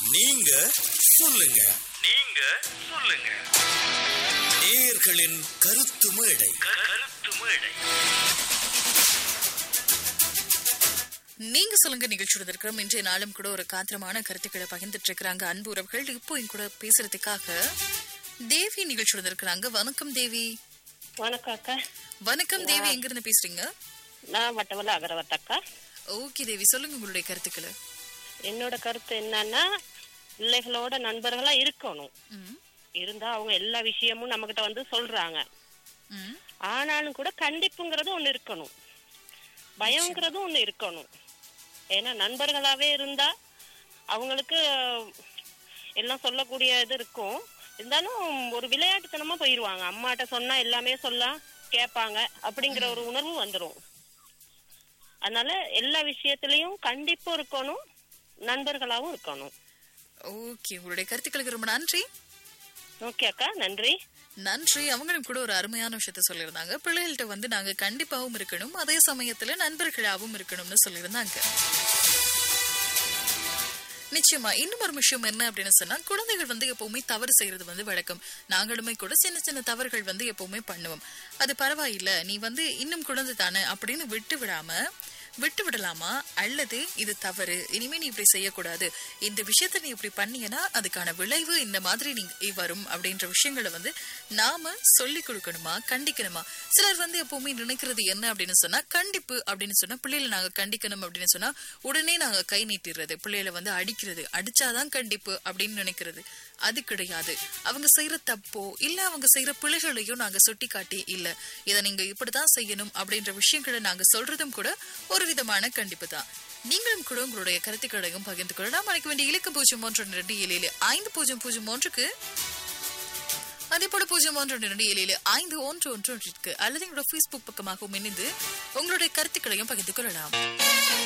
நீங்க சொல்லுங்க நீங்க சொல்லுங்க நேயர்களின் கருத்து மேடை கருத்து மேடை நீங்க சொல்லுங்க நிகழ்ச்சியோட இருக்கிறோம் இன்றைய நாளும் கூட ஒரு காத்திரமான கருத்துக்களை பகிர்ந்துட்டு இருக்கிறாங்க அன்பு உறவுகள் இப்போ என் கூட பேசுறதுக்காக தேவி நிகழ்ச்சியோட இருக்கிறாங்க வணக்கம் தேவி வணக்கம் அக்கா வணக்கம் தேவி எங்க இருந்து பேசுறீங்க நான் வட்டவல அகரவர்த்த அக்கா ஓகே தேவி சொல்லுங்க உங்களுடைய கருத்துக்களை என்னோட கருத்து என்னன்னா பிள்ளைகளோட நண்பர்களா இருக்கணும் ம், இருந்தா அவங்க எல்லா விஷயமும் நம்ம கிட்ட வந்து சொல்றாங்க ம், ஆனாலும் கூட கண்டிப்புங்கிறது ஒண்ணு இருக்கணும் பயங்கிறதும் ஒண்ணு இருக்கணும் ஏன்னா நண்பர்களாவே இருந்தா அவங்களுக்கு எல்லாம் சொல்லக்கூடிய இது இருக்கும் இருந்தாலும் ஒரு விளையாட்டுத்தனமா போயிருவாங்க அம்மாட்ட சொன்னா எல்லாமே சொல்ல கேட்பாங்க அப்படிங்கிற ஒரு உணர்வு வந்துரும் அதனால எல்லா விஷயத்திலயும் கண்டிப்பும் இருக்கணும் நண்பர்களாவும் இருக்கணும் ஓகே உங்களுடைய கருத்துக்களுக்கு ரொம்ப நன்றி ஓகே அக்கா நன்றி நன்றி அவங்களும் கூட ஒரு அருமையான விஷயத்த சொல்லியிருந்தாங்க பிள்ளைகள்கிட்ட வந்து நாங்க கண்டிப்பாவும் இருக்கணும் அதே சமயத்துல நண்பர்களாவும் இருக்கணும்னு சொல்லியிருந்தாங்க நிச்சயமா இன்னும் ஒரு விஷயம் என்ன அப்படின்னு சொன்னா குழந்தைகள் வந்து எப்பவுமே தவறு செய்யறது வந்து வழக்கம் நாங்களுமே கூட சின்ன சின்ன தவறுகள் வந்து எப்பவுமே பண்ணுவோம் அது பரவாயில்ல நீ வந்து இன்னும் குழந்தை தானே அப்படின்னு விட்டு விடாம விட்டு விடலாமா அல்லது இது தவறு இனிமே நீ இப்படி செய்யக்கூடாது இந்த விஷயத்த நீ இப்படி பண்ணீங்கன்னா அதுக்கான விளைவு இந்த மாதிரி நீ வரும் அப்படின்ற விஷயங்களை வந்து நாம சொல்லி கொடுக்கணுமா கண்டிக்கணுமா சிலர் வந்து எப்பவுமே நினைக்கிறது என்ன அப்படின்னு சொன்னா கண்டிப்பு அப்படின்னு சொன்னா பிள்ளைகளை நாங்க கண்டிக்கணும் அப்படின்னு சொன்னா உடனே நாங்க கை நீட்டிடுறது பிள்ளைகளை வந்து அடிக்கிறது அடிச்சாதான் கண்டிப்பு அப்படின்னு நினைக்கிறது அது கிடையாது அவங்க செய்யற தப்போ இல்ல அவங்க செய்யற பிழைகளையோ நாங்க சுட்டி காட்டி இல்ல இதை நீங்க இப்படித்தான் செய்யணும் அப்படின்ற விஷயங்களை நாங்க சொல்றதும் கூட ஒரு விதமான கண்டிப்பு தான் நீங்களும் கூட உங்களுடைய கருத்துக்களையும் பகிர்ந்து கொள்ளலாம் அழைக்க வேண்டிய இலக்கு பூஜ்ஜியம் ஒன்று ரெண்டு ஏழு ஏழு ஐந்து பூஜ்ஜியம் பூஜ்ஜியம் ஒன்றுக்கு அதே போல பூஜ்ஜியம் ஒன்று ரெண்டு ஏழு ஏழு ஐந்து ஒன்று ஒன்று ஒன்றிற்கு அல்லது எங்களோட ஃபேஸ்புக் பக்கமாகவும் இணைந்து உங்களுடைய கருத்துக்களையும் பகிர்ந்து கொள்ளலாம்